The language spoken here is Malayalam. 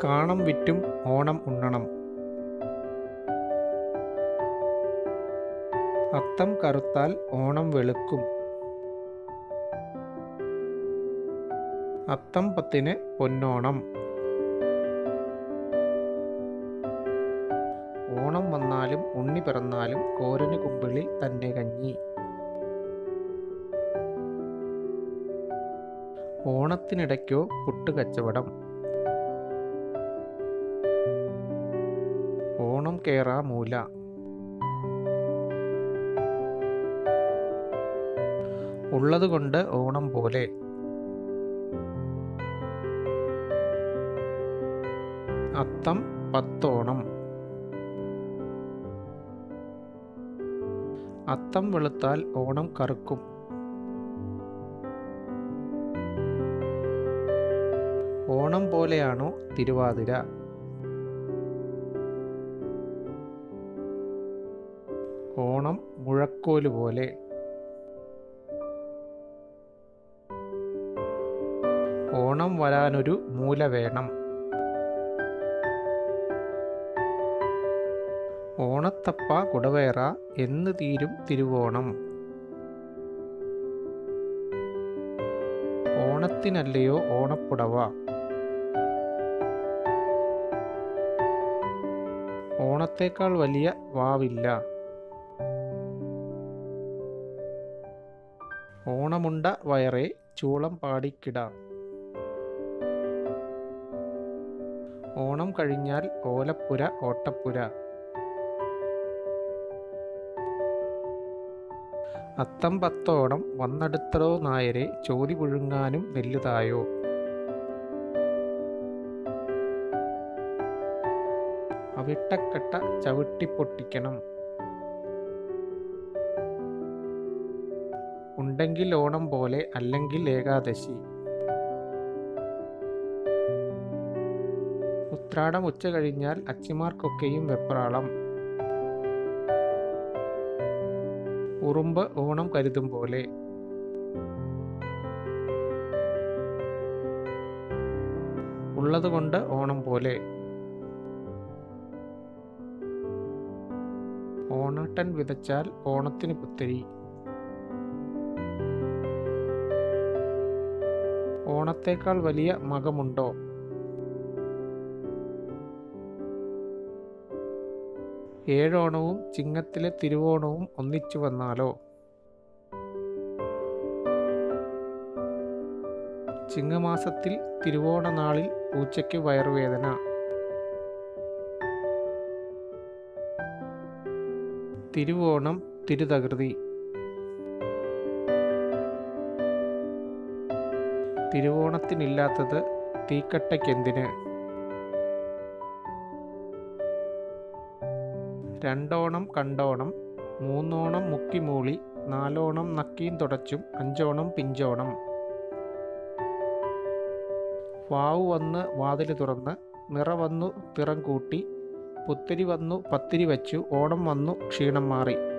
കാണം വിറ്റും ഓണം ഉണ്ണണം അത്തം കറുത്താൽ ഓണം വെളുക്കും അത്തം പത്തിന് പൊന്നോണം ഓണം വന്നാലും ഉണ്ണി പിറന്നാലും കോരന് കുമ്പിളിൽ തന്നെ കഞ്ഞി ഓണത്തിനിടയ്ക്കോ പുട്ടുകച്ചവടം ഓണം കേറാ മൂല ഉള്ളതുകൊണ്ട് ഓണം പോലെ അത്തം പത്തോണം അത്തം വെളുത്താൽ ഓണം കറുക്കും ഓണം പോലെയാണോ തിരുവാതിര ഓണം മുഴക്കോല് പോലെ ഓണം വരാനൊരു മൂല വേണം ഓണത്തപ്പ കുടവേറ എന്ന് തീരും തിരുവോണം ഓണത്തിനല്ലയോ ഓണപ്പുടവ ഓണത്തേക്കാൾ വലിയ വാവില്ല ഓണമുണ്ട വയറെ ചൂളം പാടിക്കിട ഓണം കഴിഞ്ഞാൽ ഓലപ്പുര ഓട്ടപ്പുര അത്തം പത്തോണം വന്നെടുത്തടോ നായരെ ചോതി പുഴുങ്ങാനും നെല്ലുതായോ അവിട്ടക്കട്ട ചവിട്ടിപ്പൊട്ടിക്കണം ഉണ്ടെങ്കിൽ ഓണം പോലെ അല്ലെങ്കിൽ ഏകാദശി ഉത്രാടം ഉച്ച കഴിഞ്ഞാൽ അച്ചിമാർക്കൊക്കെയും വെപ്രാളം ഉറുമ്പ് ഓണം കരുതും പോലെ ഉള്ളതുകൊണ്ട് ഓണം പോലെ ഓണാട്ടൻ വിതച്ചാൽ ഓണത്തിന് പുത്തരി ഓണത്തേക്കാൾ വലിയ മകമുണ്ടോ ഏഴോണവും ചിങ്ങത്തിലെ തിരുവോണവും ഒന്നിച്ചു വന്നാലോ ചിങ്ങമാസത്തിൽ തിരുവോണ നാളിൽ പൂച്ചയ്ക്ക് വയറുവേദന തിരുവോണം തിരുതകൃതി തിരുവോണത്തിനില്ലാത്തത് തീക്കട്ടയ്ക്കെന്തിന് രണ്ടോണം കണ്ടോണം മൂന്നോണം മുക്കിമൂളി നാലോണം നക്കിയും തുടച്ചും അഞ്ചോണം പിഞ്ചോണം വാവു വന്ന് വാതിൽ തുറന്ന് നിറ വന്നു തിറം കൂട്ടി പുത്തിരി വന്നു പത്തിരി വച്ചു ഓണം വന്നു ക്ഷീണം മാറി